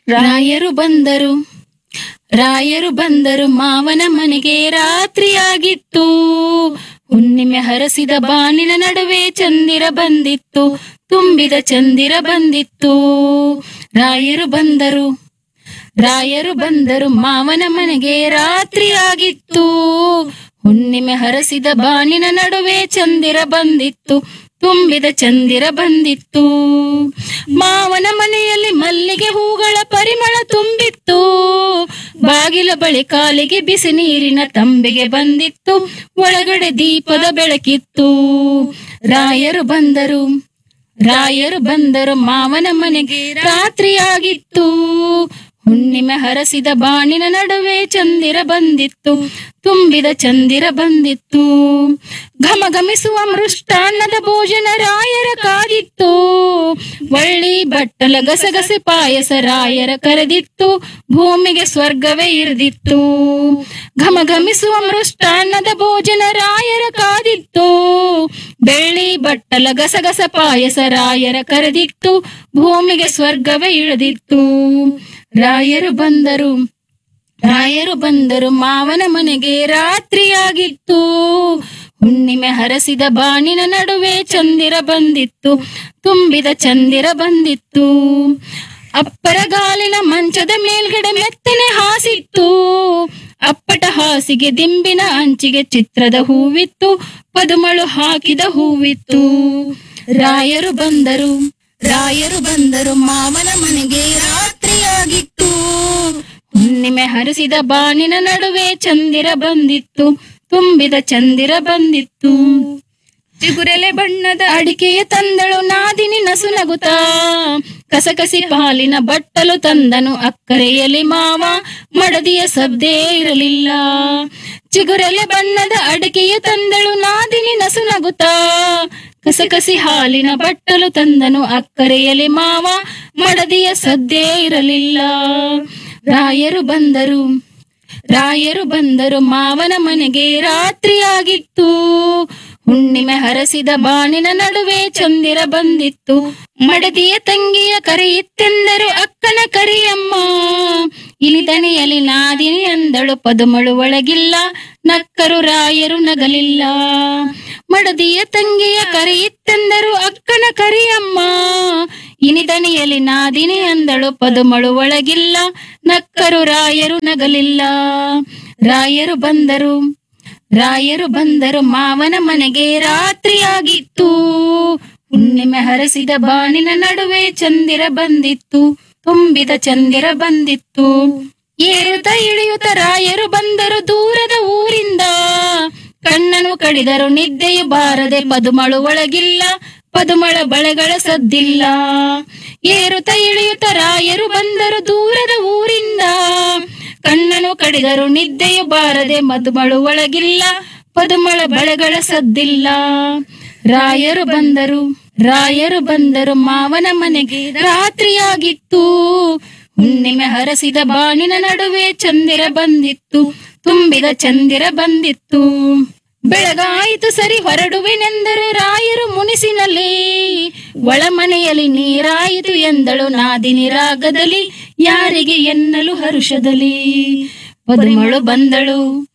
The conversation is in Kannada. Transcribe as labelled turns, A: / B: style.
A: ರಾಯರು ಬಂದರು ರಾಯರು ಬಂದರು ಮಾವನ ಮನೆಗೆ ರಾತ್ರಿಯಾಗಿತ್ತು ಹುಣ್ಣಿಮೆ ಹರಸಿದ ಬಾನಿನ ನಡುವೆ ಚಂದಿರ ಬಂದಿತ್ತು ತುಂಬಿದ ಚಂದಿರ ಬಂದಿತ್ತು ರಾಯರು ಬಂದರು ರಾಯರು ಬಂದರು ಮಾವನ ಮನೆಗೆ ರಾತ್ರಿಯಾಗಿತ್ತು ಹುಣ್ಣಿಮೆ ಹರಸಿದ ಬಾನಿನ ನಡುವೆ ಚಂದಿರ ಬಂದಿತ್ತು ತುಂಬಿದ ಚಂದಿರ ಬಂದಿತ್ತು ಮಾವನ ಮನೆಯಲ್ಲಿ ಮಲ್ಲಿಗೆ ಹೂಗಳ ಪರಿಮಳ ತುಂಬಿತ್ತು ಬಾಗಿಲ ಬಳಿ ಕಾಲಿಗೆ ಬಿಸಿ ನೀರಿನ ತಂಬಿಗೆ ಬಂದಿತ್ತು ಒಳಗಡೆ ದೀಪದ ಬೆಳಕಿತ್ತು ರಾಯರು ಬಂದರು ರಾಯರು ಬಂದರು ಮಾವನ ಮನೆಗೆ ರಾತ್ರಿಯಾಗಿತ್ತು ಹುಣ್ಣಿಮೆ ಹರಸಿದ ಬಾಣಿನ ನಡುವೆ ಚಂದಿರ ಬಂದಿತ್ತು ತುಂಬಿದ ಚಂದಿರ ಬಂದಿತ್ತು ಘಮಘಮಿಸುವ ಮೃಷ್ಟಾನ್ನದ ಭೋಜನ ರಾಯರ ಕಾದಿತ್ತು ಒಳ್ಳಿ ಬಟ್ಟಲ ಗಸಗಸೆ ಪಾಯಸ ರಾಯರ ಕರೆದಿತ್ತು ಭೂಮಿಗೆ ಸ್ವರ್ಗವೇ ಇರಿದಿತ್ತು ಘಮಘಮಿಸುವ ಮೃಷ್ಟಾನ್ನದ ಭೋಜನ ರಾಯರ ಕಾದಿತ್ತು ಬೆಳ್ಳಿ ಬಟ್ಟಲ ಗಸಗಸ ಪಾಯಸ ರಾಯರ ಕರೆದಿತ್ತು ಭೂಮಿಗೆ ಸ್ವರ್ಗವೇ ಇಳಿದಿತ್ತು ರಾಯರು ಬಂದರು ರಾಯರು ಬಂದರು ಮಾವನ ಮನೆಗೆ ರಾತ್ರಿಯಾಗಿತ್ತು ಹುಣ್ಣಿಮೆ ಹರಸಿದ ಬಾಣಿನ ನಡುವೆ ಚಂದಿರ ಬಂದಿತ್ತು ತುಂಬಿದ ಚಂದಿರ ಬಂದಿತ್ತು ಅಪ್ಪರ ಗಾಲಿನ ಮಂಚದ ಮೇಲ್ಗಡೆ ಮೆತ್ತನೆ ಹಾಸಿತ್ತು ಅಪ್ಪಟ ಹಾಸಿಗೆ ದಿಂಬಿನ ಅಂಚಿಗೆ ಚಿತ್ರದ ಹೂವಿತ್ತು ಪದುಮಳು ಹಾಕಿದ ಹೂವಿತ್ತು ರಾಯರು ಬಂದರು ರಾಯರು ಬಂದರು ಮಾವನ ಮನೆಗೆ ರಾತ್ರಿಯಾಗಿತ್ತು ಹುಣ್ಣಿಮೆ ಹರಿಸಿದ ಬಾನಿನ ನಡುವೆ ಚಂದಿರ ಬಂದಿತ್ತು ತುಂಬಿದ ಚಂದಿರ ಬಂದಿತ್ತು ಚಿಗುರೆಲೆ ಬಣ್ಣದ ಅಡಿಕೆಯ ತಂದಳು ನಾದಿನಿ ನಸು ನಗುತ್ತಾ ಕಸಕಸಿ ಪಾಲಿನ ಬಟ್ಟಲು ತಂದನು ಅಕ್ಕರೆಯಲ್ಲಿ ಮಾವ ಮಡದಿಯ ಸದ್ದೇ ಇರಲಿಲ್ಲ ಚಿಗುರೆಲೆ ಬಣ್ಣದ ಅಡಿಕೆಯ ತಂದಳು ನಾದಿನಿ ನಸು ನಗುತ್ತಾ ಕಸಕಸಿ ಹಾಲಿನ ಬಟ್ಟಲು ತಂದನು ಅಕ್ಕರೆಯಲ್ಲಿ ಮಾವ ಮಡದಿಯ ಸದ್ದೇ ಇರಲಿಲ್ಲ ರಾಯರು ಬಂದರು ರಾಯರು ಬಂದರು ಮಾವನ ಮನೆಗೆ ರಾತ್ರಿಯಾಗಿತ್ತು ಹುಣ್ಣಿಮೆ ಹರಸಿದ ಬಾಣಿನ ನಡುವೆ ಚಂದಿರ ಬಂದಿತ್ತು ಮಡದಿಯ ತಂಗಿಯ ಕರೆಯಿತ್ತೆಂದರು ಅಕ್ಕನ ಕರಿಯಮ್ಮ ಇಲಿದನೆಯಲ್ಲಿ ನಾದಿನಿ ಅಂದಳು ಪದುಮಳು ಒಳಗಿಲ್ಲ ನಕ್ಕರು ರಾಯರು ನಗಲಿಲ್ಲ ಮಡದಿಯ ತಂಗಿಯ ಕರೆಯಿತ್ತೆಂದರು ಅಕ್ಕನ ಕರಿಯಮ್ಮ ಇನಿದನಿಯಲ್ಲಿ ನಾದಿನಿ ಅಂದಳು ಪದುಮಳು ಒಳಗಿಲ್ಲ ನಕ್ಕರು ರಾಯರು ನಗಲಿಲ್ಲ ರಾಯರು ಬಂದರು ರಾಯರು ಬಂದರು ಮಾವನ ಮನೆಗೆ ರಾತ್ರಿಯಾಗಿತ್ತು ಹುಣ್ಣಿಮೆ ಹರಸಿದ ಬಾನಿನ ನಡುವೆ ಚಂದಿರ ಬಂದಿತ್ತು ತುಂಬಿದ ಚಂದಿರ ಬಂದಿತ್ತು ಏರುತ್ತ ಇಳಿಯುತ್ತ ರಾಯರು ಬಂದರು ದೂರದ ಊರಿಂದ ಕಣ್ಣನು ಕಡಿದರು ನಿದ್ದೆಯು ಬಾರದೆ ಪದುಮಳು ಒಳಗಿಲ್ಲ ಪದುಮಳ ಬಳೆಗಳ ಸದ್ದಿಲ್ಲ ಏರುತ್ತ ಇಳಿಯುತ್ತ ರಾಯರು ಬಂದರು ದೂರದ ಊರಿಂದ ಕಣ್ಣನು ಕಡಿದರು ನಿದ್ದೆಯು ಬಾರದೆ ಮದುಮಳು ಒಳಗಿಲ್ಲ ಪದುಮಳ ಬಳೆಗಳ ಸದ್ದಿಲ್ಲ ರಾಯರು ಬಂದರು ರಾಯರು ಬಂದರು ಮಾವನ ಮನೆಗೆ ರಾತ್ರಿಯಾಗಿತ್ತು ಹುಣ್ಣಿಮೆ ಹರಸಿದ ಬಾಣಿನ ನಡುವೆ ಚಂದಿರ ಬಂದಿತ್ತು ತುಂಬಿದ ಚಂದಿರ ಬಂದಿತ್ತು ಬೆಳಗಾಯಿತು ಸರಿ ಹೊರಡುವೆನೆಂದರು ರಾಯರು ಮುನಿಸಿನಲ್ಲಿ ಒಳಮನೆಯಲ್ಲಿ ನೀರಾಯಿತು ಎಂದಳು ನಾದಿನಿ ರಾಗದಲ್ಲಿ ಯಾರಿಗೆ ಎನ್ನಲು ಹರುಷದಲ್ಲಿ ಪದುಮಳು ಬಂದಳು